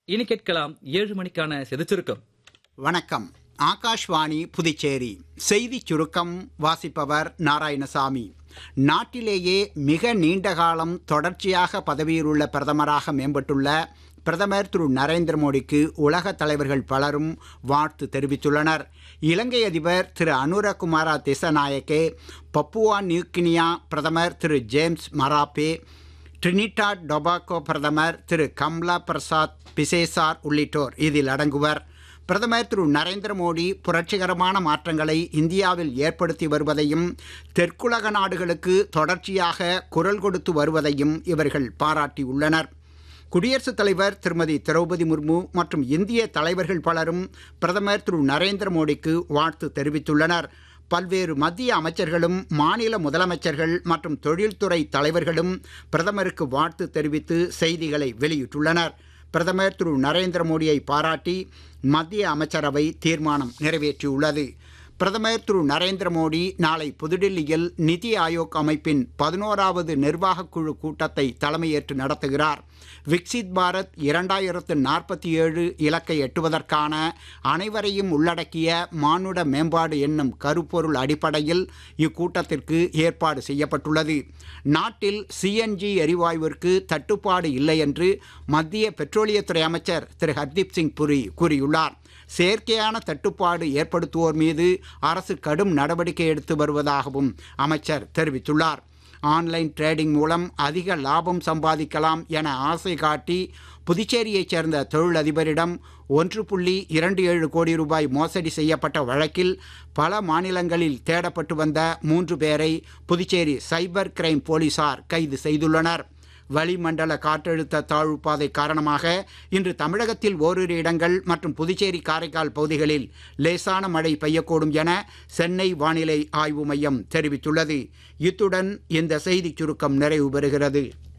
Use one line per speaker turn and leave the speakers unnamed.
இனி கேட்கலாம் ஏழு மணிக்கான செதுச்சுருக்கம்
வணக்கம் ஆகாஷ்வாணி புதுச்சேரி செய்தி சுருக்கம் வாசிப்பவர் நாராயணசாமி நாட்டிலேயே மிக நீண்ட காலம் தொடர்ச்சியாக பதவியில் உள்ள பிரதமராக மேம்பட்டுள்ள பிரதமர் திரு நரேந்திர மோடிக்கு உலக தலைவர்கள் பலரும் வாழ்த்து தெரிவித்துள்ளனர் இலங்கை அதிபர் திரு அனுரகுமாரா திசநாயக்கே பப்புவா நியூகினியா பிரதமர் திரு ஜேம்ஸ் மராப்பே ட்ரினிடாட் டொபாக்கோ பிரதமர் திரு கம்லா பிரசாத் பிசேசார் உள்ளிட்டோர் இதில் அடங்குவர் பிரதமர் திரு நரேந்திர மோடி புரட்சிகரமான மாற்றங்களை இந்தியாவில் ஏற்படுத்தி வருவதையும் தெற்குலக நாடுகளுக்கு தொடர்ச்சியாக குரல் கொடுத்து வருவதையும் இவர்கள் பாராட்டியுள்ளனர் குடியரசுத் தலைவர் திருமதி திரௌபதி முர்மு மற்றும் இந்திய தலைவர்கள் பலரும் பிரதமர் திரு நரேந்திர மோடிக்கு வாழ்த்து தெரிவித்துள்ளனர் பல்வேறு மத்திய அமைச்சர்களும் மாநில முதலமைச்சர்கள் மற்றும் தொழில்துறை தலைவர்களும் பிரதமருக்கு வாழ்த்து தெரிவித்து செய்திகளை வெளியிட்டுள்ளனர் பிரதமர் திரு நரேந்திர மோடியை பாராட்டி மத்திய அமைச்சரவை தீர்மானம் நிறைவேற்றியுள்ளது பிரதமர் திரு நரேந்திர மோடி நாளை புதுடில்லியில் நிதி ஆயோக் அமைப்பின் பதினோராவது நிர்வாகக் குழு கூட்டத்தை தலைமையேற்று நடத்துகிறார் விக்சித் பாரத் இரண்டாயிரத்து நாற்பத்தி ஏழு இலக்கை எட்டுவதற்கான அனைவரையும் உள்ளடக்கிய மானுட மேம்பாடு என்னும் கருப்பொருள் அடிப்படையில் இக்கூட்டத்திற்கு ஏற்பாடு செய்யப்பட்டுள்ளது நாட்டில் சிஎன்ஜி எரிவாயுவிற்கு தட்டுப்பாடு இல்லை என்று மத்திய பெட்ரோலியத்துறை அமைச்சர் திரு ஹர்தீப் சிங் புரி கூறியுள்ளார் செயற்கையான தட்டுப்பாடு ஏற்படுத்துவோர் மீது அரசு கடும் நடவடிக்கை எடுத்து வருவதாகவும் அமைச்சர் தெரிவித்துள்ளார் ஆன்லைன் ட்ரேடிங் மூலம் அதிக லாபம் சம்பாதிக்கலாம் என ஆசை காட்டி புதுச்சேரியைச் சேர்ந்த தொழிலதிபரிடம் ஒன்று புள்ளி இரண்டு ஏழு கோடி ரூபாய் மோசடி செய்யப்பட்ட வழக்கில் பல மாநிலங்களில் தேடப்பட்டு வந்த மூன்று பேரை புதுச்சேரி சைபர் கிரைம் போலீசார் கைது செய்துள்ளனர் வளிமண்டல காற்றழுத்த தாழ்வு பாதை காரணமாக இன்று தமிழகத்தில் ஓரிரு இடங்கள் மற்றும் புதுச்சேரி காரைக்கால் பகுதிகளில் லேசான மழை பெய்யக்கூடும் என சென்னை வானிலை ஆய்வு மையம் தெரிவித்துள்ளது இத்துடன் இந்த செய்திச் சுருக்கம் நிறைவு பெறுகிறது